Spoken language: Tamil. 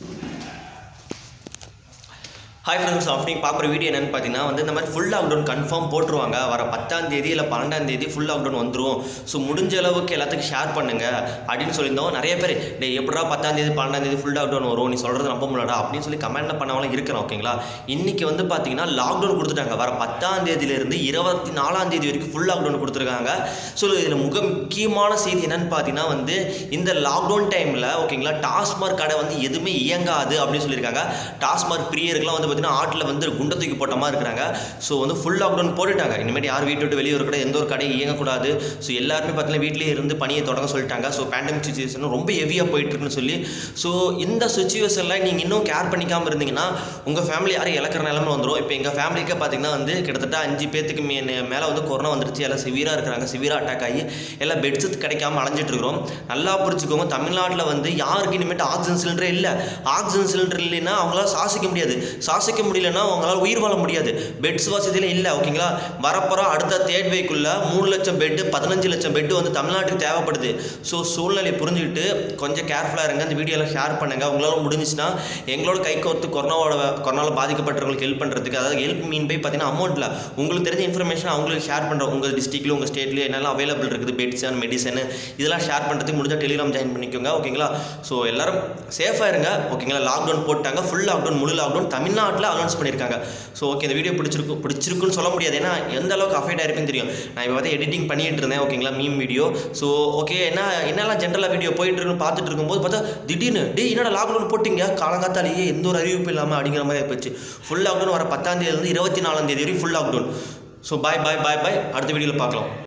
ஹாய் ஃப்ரெண்ட்ஸ் ஆஃப்டிங் பார்க்குற வீடியோ என்னென்னு பார்த்தீங்கன்னா வந்து இந்த மாதிரி ஃபுல் லாக்டவுன் கன்ஃபார்ம் போட்டுருவாங்க வர பத்தாம் தேதி இல்லை பன்னெண்டாம் தேதி ஃபுல் லாக்டவுன் வந்துடும் ஸோ முடிஞ்ச அளவுக்கு எல்லாத்துக்கும் ஷேர் பண்ணுங்க அப்படின்னு சொல்லியிருந்தோம் நிறைய பேர் டே எப்படா பத்தாம் தேதி பன்னெண்டாம் தேதி ஃபுல் லாக்டவுன் வரும் நீ சொல்கிறது நம்ப முடியலடா அப்படின்னு சொல்லி கமெண்ட்ல பண்ணவங்களும் இருக்கிறோம் ஓகேங்களா இன்னைக்கு வந்து பார்த்தீங்கன்னா லாக்டவுன் கொடுத்துட்டாங்க வர பத்தாம் தேதியிலேருந்து இருபத்தி நாலாம் தேதி வரைக்கும் ஃபுல் லாக்டவுன் கொடுத்துருக்காங்க ஸோ இதில் மிக முக்கியமான செய்தி என்னன்னு பார்த்தீங்கன்னா வந்து இந்த லாக்டவுன் டைமில் ஓகேங்களா டாஸ்மார்க் கடை வந்து எதுவுமே இயங்காது அப்படின்னு சொல்லியிருக்காங்க டாஸ்மார்க் பிரியருக்குலாம் வந்து பார்த்தீங்கன்னா ஆட்டில் வந்து குண்டை தூக்கி போட்ட மாதிரி இருக்கிறாங்க ஸோ வந்து ஃபுல் லாக்டவுன் போட்டுட்டாங்க இனிமேல் யார் வீட்டு விட்டு வெளியே கடை எந்த ஒரு கடையும் இயங்கக்கூடாது ஸோ எல்லாருமே பார்த்தீங்கன்னா வீட்டிலேயே இருந்து பணியை தொடங்க சொல்லிட்டாங்க ஸோ பேண்டமிக் சுச்சுவேஷன் ரொம்ப ஹெவியாக போயிட்டு இருக்குன்னு சொல்லி ஸோ இந்த சுச்சுவேஷனில் நீங்கள் இன்னும் கேர் பண்ணிக்காமல் இருந்தீங்கன்னா உங்கள் ஃபேமிலி யாரும் இழக்கிற நிலமை வந்துடும் இப்போ எங்கள் ஃபேமிலிக்கே பார்த்தீங்கன்னா வந்து கிட்டத்தட்ட அஞ்சு பேத்துக்கு மே மேலே வந்து கொரோனா வந்துருச்சு எல்லாம் சிவியராக இருக்கிறாங்க சிவியராக அட்டாக் ஆகி எல்லாம் பெட்ஸ் கிடைக்காம அலைஞ்சிட்டு இருக்கிறோம் நல்லா புரிஞ்சுக்கோங்க தமிழ்நாட்டில் வந்து யாருக்கு இனிமேட்டு ஆக்சிஜன் சிலிண்டரே இல்லை ஆக்சிஜன் சிலிண்டர் இல்லைன்னா அவங்களால சுவாசிக்க முடியாது சுவாசிக்க முடியலன்னா அவங்களால உயிர் வாழ முடியாது பெட்ஸ் வசதியில இல்லை ஓகேங்களா வரப்போகிற அடுத்த தேர்ட் வேக்குள்ள மூணு லட்சம் பெட்டு பதினஞ்சு லட்சம் பெட்டு வந்து தமிழ்நாட்டுக்கு தேவைப்படுது ஸோ சூழ்நிலையை புரிஞ்சுக்கிட்டு கொஞ்சம் கேர்ஃபுல்லாக இருங்க இந்த வீடியோலாம் ஷேர் பண்ணுங்க உங்களால் முடிஞ்சுச்சுன்னா எங்களோட கை கோர்த்து கொரோனாவோட கொரோனாவில் பாதிக்கப்பட்டவங்களுக்கு ஹெல்ப் பண்ணுறதுக்கு அதாவது ஹெல்ப் மீன் பை பார்த்தீங்கன்னா அமௌண்ட்டில் உங்களுக்கு தெரிஞ்ச இன்ஃபர்மேஷன் அவங்களுக்கு ஷேர் பண்ணுறோம் உங்கள் டிஸ்ட்ரிக்ட்ல உங்கள் ஸ்டேட்லேயே என்னெல்லாம் அவைலபிள் இருக்குது பெட்ஸ் அண்ட் மெடிசன் இதெல்லாம் ஷேர் பண்ணுறதுக்கு முடிஞ்ச டெலிகிராம் ஜாயின் பண்ணிக்கோங்க ஓகேங்களா ஸோ எல்லாரும் சேஃபாக இருங்க ஓகேங்களா லாக்டவுன் போட்டாங்க ஃபுல் லாக்டவுன் முழு லாக்டவுன் தமிழ்நாட்டில் அனௌன்ஸ் பண்ணியிருக்காங்க ஸோ ஓகே இந்த வீடியோ பிடிச்சிருக்கு பிடிச்சிருக்குன்னு சொல்ல முடியாது ஏன்னா எந்த அளவுக்கு அஃபெக்ட் ஆயிருக்குன்னு தெரியும் நான் இப்போ வந்து எடிட்டிங் பண்ணிட்டு இருந்தேன் ஓகேங்களா மீம் வீடியோ ஸோ ஓகே என்ன என்னெல்லாம் ஜென்ரலாக வீடியோ போயிட்டு இருக்குன்னு பார்த்துட்டு இருக்கும்போது பார்த்தா திடீர்னு டே என்னடா லாக்டவுன் போட்டிங்க காலங்காத்தாலேயே எந்த ஒரு அறிவிப்பு இல்லாமல் அப்படிங்கிற மாதிரி போச்சு ஃபுல் லாக்டவுன் வர பத்தாம் தேதியிலேருந்து இருபத்தி நாலாம் தேதி வரைக்கும் full lockdown so bye bye bye bye அடுத்த வீடியோவில் பார்க்கலாம்